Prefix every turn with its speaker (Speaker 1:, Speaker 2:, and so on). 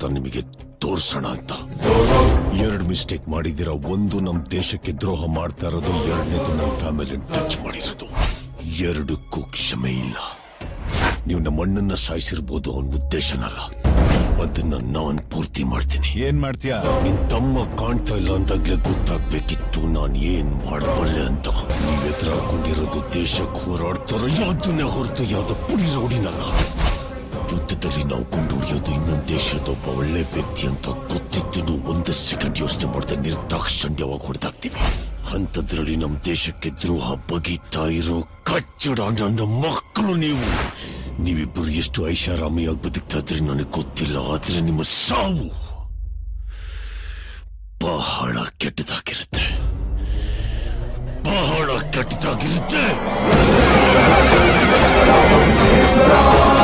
Speaker 1: ಅಂತ ನಿಮಗೆ ತೋರ್ಸೋಣ ಅಂತ ಎರಡ್ ಮಿಸ್ಟೇಕ್ ಮಾಡಿದಿರ ಒಂದು ನಮ್ ದೇಶಕ್ಕೆ ದ್ರೋಹ ಮಾಡ್ತಾ ಇರೋದು ಎರಡನೇದು ನಮ್ ಫ್ಯಾಮಿಲಿ ಟಚ್ ಮಾಡಿರೋದು ಎರಡಕ್ಕೂ ಕ್ಷಮೆ ಇಲ್ಲ ನೀವು ನಮ್ಮ ಅಣ್ಣನ್ನ ಸಾಯಿಸಿರ್ಬೋದು ಅವನ ಉದ್ದೇಶನಲ್ಲ ಅದನ್ನ ನಾನ್ ಪೂರ್ತಿ ಮಾಡ್ತೀನಿ
Speaker 2: ಏನ್ ಮಾಡ್ತೀಯ
Speaker 1: ನಿನ್ ತಮ್ಮ ಕಾಣ್ತಾ ಇಲ್ಲ ಅಂದಾಗ್ಲೇ ಗೊತ್ತಾಗ್ಬೇಕಿತ್ತು ನಾನ್ ಏನ್ ಮಾಡಬಲ್ಲೆ ಅಂತ ನೀವ್ ಎದುರಾಕೊಂಡಿರೋದು ದೇಶಕ್ಕೆ ಹೋರಾಡ್ತಾರೋ ಯಾವ್ದನ್ನೇ ಹೊರತು ಯಾವ್ದೋ ಪುಡಿ ರೌಡಿನಲ್ಲ ಯುದ್ಧದಲ್ಲಿ ನಾವು ಕೊಂಡೊಡಿಯೋದು ಇನ್ನೊಂದು ದೇಶದೊಬ್ಬ ಒಳ್ಳೆ ವ್ಯಕ್ತಿ ಅಂತ ಗೊತ್ತಿದ್ದು ಒಂದು ಸೆಕೆಂಡ್ ಯೋಚನೆ ಮಾಡದೆ ನಿರ್ದಾಕ್ಷಣ್ಯವಾಗಿ ಹೊಡೆದಾಕ್ತಿವಿ ಅಂಥದ್ರಲ್ಲಿ ನಮ್ಮ ದೇಶಕ್ಕೆ ದ್ರೋಹ ಬಗೀತಾ ಇರೋ ಕಚ್ಚಡ ನನ್ನ ಮಕ್ಕಳು ನೀವು ನೀವಿಬ್ಬರು ಎಷ್ಟು ಐಷಾರಾಮಿಯಾಗಿ ಬದುಕ್ತಾ ಇದ್ರಿ ನನಗೆ ಗೊತ್ತಿಲ್ಲ ಆದ್ರೆ ನಿಮ್ಮ ಸಾವು ಬಹಳ ಕೆಟ್ಟದಾಗಿರುತ್ತೆ ಬಹಳ ಕೆಟ್ಟದಾಗಿರುತ್ತೆ